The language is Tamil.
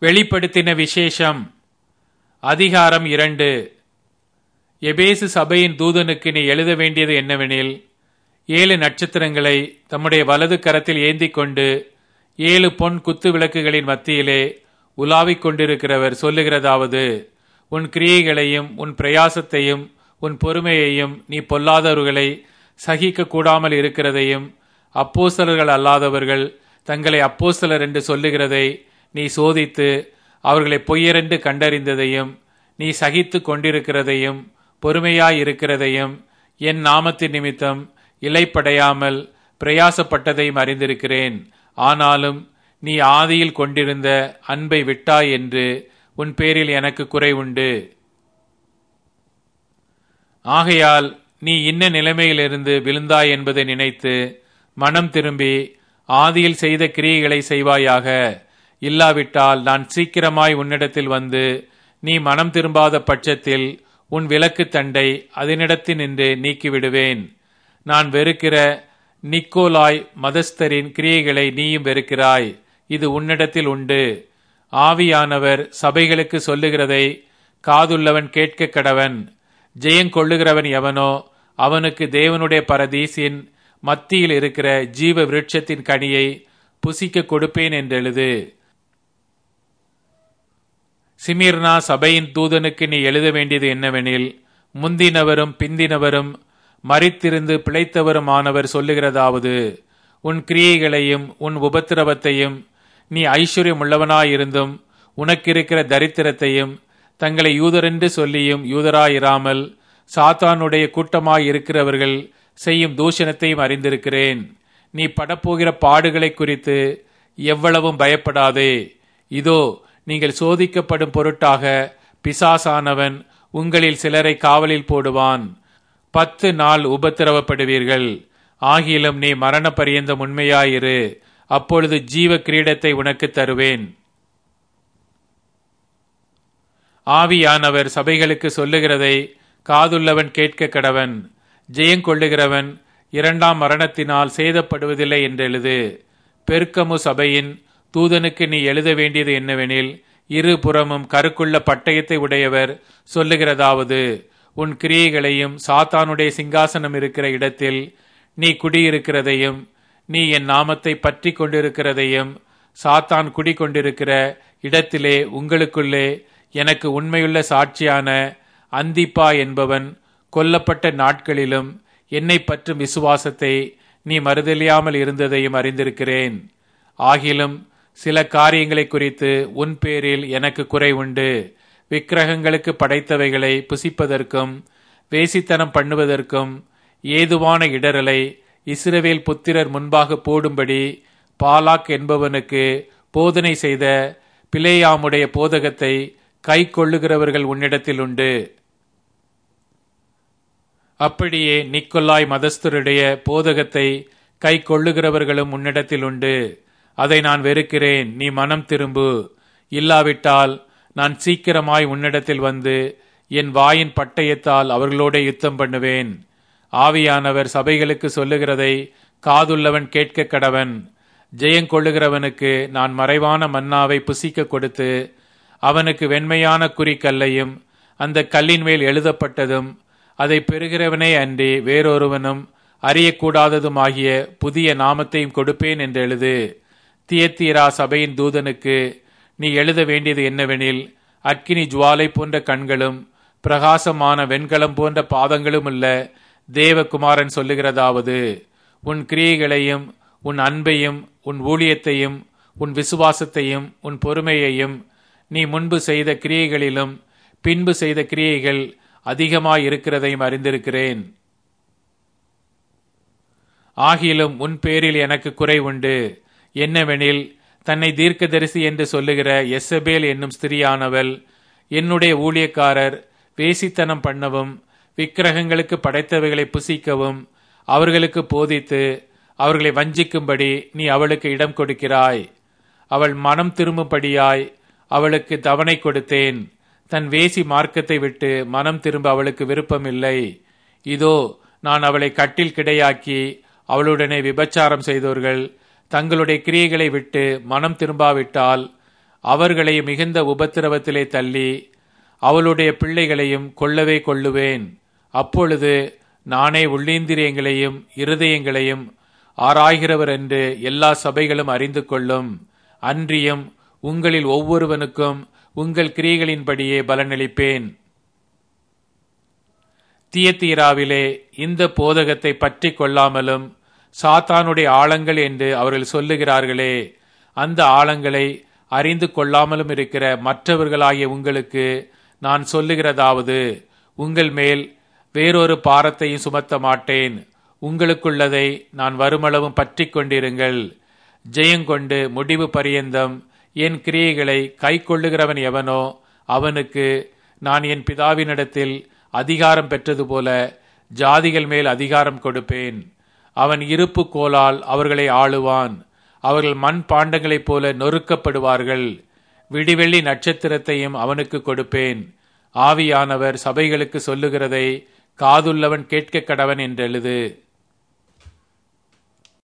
வெளிப்படுத்தின விசேஷம் அதிகாரம் இரண்டு எபேசு சபையின் தூதனுக்கு நீ எழுத வேண்டியது என்னவெனில் ஏழு நட்சத்திரங்களை தம்முடைய வலது கரத்தில் ஏந்திக் கொண்டு ஏழு பொன் குத்து விளக்குகளின் மத்தியிலே உலாவிக் கொண்டிருக்கிறவர் சொல்லுகிறதாவது உன் கிரியைகளையும் உன் பிரயாசத்தையும் உன் பொறுமையையும் நீ பொல்லாதவர்களை சகிக்க கூடாமல் இருக்கிறதையும் அப்போஸ்தலர்கள் அல்லாதவர்கள் தங்களை அப்போஸ்தலர் என்று சொல்லுகிறதை நீ சோதித்து அவர்களை பொய்யரென்று கண்டறிந்ததையும் நீ சகித்து கொண்டிருக்கிறதையும் பொறுமையாயிருக்கிறதையும் என் நாமத்தின் நிமித்தம் இலைப்படையாமல் பிரயாசப்பட்டதையும் அறிந்திருக்கிறேன் ஆனாலும் நீ ஆதியில் கொண்டிருந்த அன்பை விட்டாய் என்று உன் பேரில் எனக்கு குறை உண்டு ஆகையால் நீ இன்ன நிலைமையிலிருந்து விழுந்தாய் என்பதை நினைத்து மனம் திரும்பி ஆதியில் செய்த கிரியைகளை செய்வாயாக இல்லாவிட்டால் நான் சீக்கிரமாய் உன்னிடத்தில் வந்து நீ மனம் திரும்பாத பட்சத்தில் உன் விளக்கு தண்டை அதனிடத்தில் நின்று நீக்கிவிடுவேன் நான் வெறுக்கிற நிக்கோலாய் மதஸ்தரின் கிரியைகளை நீயும் வெறுக்கிறாய் இது உன்னிடத்தில் உண்டு ஆவியானவர் சபைகளுக்கு சொல்லுகிறதை காதுள்ளவன் கேட்க கடவன் ஜெயங்கொள்ளுகிறவன் எவனோ அவனுக்கு தேவனுடைய பரதீசின் மத்தியில் இருக்கிற ஜீவ விருட்சத்தின் கனியை புசிக்க கொடுப்பேன் என்றெழுது சிமிர்னா சபையின் தூதனுக்கு நீ எழுத வேண்டியது என்னவெனில் முந்தினவரும் பிந்தினவரும் மறித்திருந்து பிழைத்தவருமானவர் சொல்லுகிறதாவது உன் கிரியைகளையும் உன் உபத்திரவத்தையும் நீ ஐஸ்வர்யமுள்ளவனாயிருந்தும் உனக்கிருக்கிற தரித்திரத்தையும் தங்களை யூதரென்று சொல்லியும் யூதராயிராமல் சாத்தானுடைய கூட்டமாயிருக்கிறவர்கள் செய்யும் தூஷணத்தையும் அறிந்திருக்கிறேன் நீ படப்போகிற பாடுகளை குறித்து எவ்வளவும் பயப்படாதே இதோ நீங்கள் சோதிக்கப்படும் பொருட்டாக பிசாசானவன் உங்களில் சிலரை காவலில் போடுவான் பத்து நாள் உபத்திரவப்படுவீர்கள் ஆகிலும் நீ மரண பரியந்தம் உண்மையாயிரு அப்பொழுது ஜீவ கிரீடத்தை உனக்கு தருவேன் ஆவியானவர் சபைகளுக்கு சொல்லுகிறதை காதுள்ளவன் கேட்க கடவன் ஜெயங்கொள்ளுகிறவன் இரண்டாம் மரணத்தினால் சேதப்படுவதில்லை என்றெழுது பெருக்கமு சபையின் தூதனுக்கு நீ எழுத வேண்டியது என்னவெனில் இரு புறமும் கருக்குள்ள பட்டயத்தை உடையவர் சொல்லுகிறதாவது உன் கிரியைகளையும் சாத்தானுடைய சிங்காசனம் இருக்கிற இடத்தில் நீ குடியிருக்கிறதையும் நீ என் நாமத்தை பற்றி கொண்டிருக்கிறதையும் சாத்தான் குடிக்கொண்டிருக்கிற இடத்திலே உங்களுக்குள்ளே எனக்கு உண்மையுள்ள சாட்சியான அந்திப்பா என்பவன் கொல்லப்பட்ட நாட்களிலும் என்னை பற்றும் விசுவாசத்தை நீ மறுதலியாமல் இருந்ததையும் அறிந்திருக்கிறேன் ஆகிலும் சில காரியங்களை குறித்து உன் பேரில் எனக்கு குறை உண்டு விக்கிரகங்களுக்கு படைத்தவைகளை புசிப்பதற்கும் வேசித்தனம் பண்ணுவதற்கும் ஏதுவான இடரலை இஸ்ரவேல் புத்திரர் முன்பாக போடும்படி பாலாக் என்பவனுக்கு போதனை செய்த பிளேயாமுடைய போதகத்தை கை கொள்ளுகிறவர்கள் உன்னிடத்தில் உண்டு அப்படியே நிக்கொல்லாய் மதஸ்தருடைய போதகத்தை கை கொள்ளுகிறவர்களும் உன்னிடத்தில் உண்டு அதை நான் வெறுக்கிறேன் நீ மனம் திரும்பு இல்லாவிட்டால் நான் சீக்கிரமாய் உன்னிடத்தில் வந்து என் வாயின் பட்டயத்தால் அவர்களோட யுத்தம் பண்ணுவேன் ஆவியானவர் சபைகளுக்கு சொல்லுகிறதை காதுள்ளவன் கேட்க கடவன் ஜெயங்கொள்ளுகிறவனுக்கு நான் மறைவான மன்னாவை புசிக்க கொடுத்து அவனுக்கு வெண்மையான குறிக்கல்லையும் அந்த கல்லின் மேல் எழுதப்பட்டதும் அதை பெறுகிறவனே அன்றி வேறொருவனும் அறியக்கூடாததுமாகிய புதிய நாமத்தையும் கொடுப்பேன் என்று எழுது தியத்தீரா சபையின் தூதனுக்கு நீ எழுத வேண்டியது என்னவெனில் அக்கினி ஜுவாலை போன்ற கண்களும் பிரகாசமான வெண்கலம் போன்ற பாதங்களும் உள்ள தேவகுமாரன் சொல்லுகிறதாவது உன் கிரியைகளையும் உன் அன்பையும் உன் ஊழியத்தையும் உன் விசுவாசத்தையும் உன் பொறுமையையும் நீ முன்பு செய்த கிரியைகளிலும் பின்பு செய்த கிரியைகள் அதிகமாயிருக்கிறதையும் அறிந்திருக்கிறேன் ஆகிலும் உன் பேரில் எனக்கு குறை உண்டு என்னவெனில் தன்னை தீர்க்கதரிசி என்று சொல்லுகிற எஸ்ஸபேல் என்னும் ஸ்திரியானவள் என்னுடைய ஊழியக்காரர் வேசித்தனம் பண்ணவும் விக்கிரகங்களுக்கு படைத்தவைகளை புசிக்கவும் அவர்களுக்கு போதித்து அவர்களை வஞ்சிக்கும்படி நீ அவளுக்கு இடம் கொடுக்கிறாய் அவள் மனம் திரும்பும்படியாய் அவளுக்கு தவணை கொடுத்தேன் தன் வேசி மார்க்கத்தை விட்டு மனம் திரும்ப அவளுக்கு விருப்பமில்லை இதோ நான் அவளை கட்டில் கிடையாக்கி அவளுடனே விபச்சாரம் செய்தவர்கள் தங்களுடைய கிரியைகளை விட்டு மனம் திரும்பாவிட்டால் அவர்களை மிகுந்த உபத்திரவத்திலே தள்ளி அவளுடைய பிள்ளைகளையும் கொல்லவே கொள்ளுவேன் அப்பொழுது நானே உள்ளீந்திரியங்களையும் இருதயங்களையும் ஆராய்கிறவர் என்று எல்லா சபைகளும் அறிந்து கொள்ளும் அன்றியும் உங்களில் ஒவ்வொருவனுக்கும் உங்கள் கிரியைகளின்படியே பலனளிப்பேன் தியத்தீராவிலே இந்த போதகத்தை பற்றி கொள்ளாமலும் சாத்தானுடைய ஆழங்கள் என்று அவர்கள் சொல்லுகிறார்களே அந்த ஆழங்களை அறிந்து கொள்ளாமலும் இருக்கிற மற்றவர்களாகிய உங்களுக்கு நான் சொல்லுகிறதாவது உங்கள் மேல் வேறொரு பாரத்தையும் சுமத்த மாட்டேன் உங்களுக்குள்ளதை நான் வருமளவும் பற்றி கொண்டிருங்கள் ஜெயங்கொண்டு முடிவு பரியந்தம் என் கிரியைகளை கை கொள்ளுகிறவன் எவனோ அவனுக்கு நான் என் பிதாவினிடத்தில் அதிகாரம் பெற்றது போல ஜாதிகள் மேல் அதிகாரம் கொடுப்பேன் அவன் இருப்பு கோலால் அவர்களை ஆளுவான் அவர்கள் மண் பாண்டங்களைப் போல நொறுக்கப்படுவார்கள் விடிவெள்ளி நட்சத்திரத்தையும் அவனுக்கு கொடுப்பேன் ஆவியானவர் சபைகளுக்கு சொல்லுகிறதை காதுள்ளவன் கேட்க கடவன் என்றெழுது